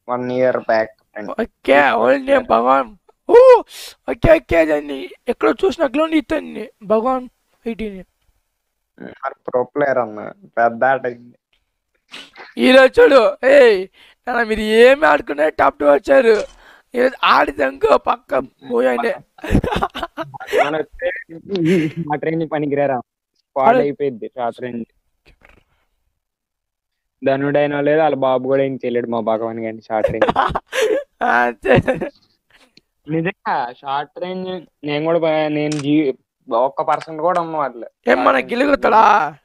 One year back okay only name Bhagwan oh okay okay దాన్ని ఎక్కడో చూసిన గ్లోన్ ఇస్తాను భగవాన్ ఐటీని ప్రో ప్లేయర్ అన్న పెద్ద ఆట అయింది. ఈరోజు చూడు ఏయ్ నాన్న మీరు ఏమి ఆడుకునే టాప్ టూ వచ్చారు ఈరోజు ఆడిదంకో పక్క పోయండి మన వస్తే మా ట్రైన్ పనికిరారా స్క్వాడ్ అయిపోయింది షార్ట్ రేంజ్ ధనుడైనా లేదు వాళ్ళ బాబు కూడా ఏం చేయలేడు మా భగవాన్ గారిని షార్ట్ రేంజ్ అంతే నిజంగా షార్ట్ రేంజ్ నేను కూడా బా- నేను జీ ఒక్క పర్సెంట్ కూడా ఉన్న వాళ్ళు ఏం మన గెలుగుతాడా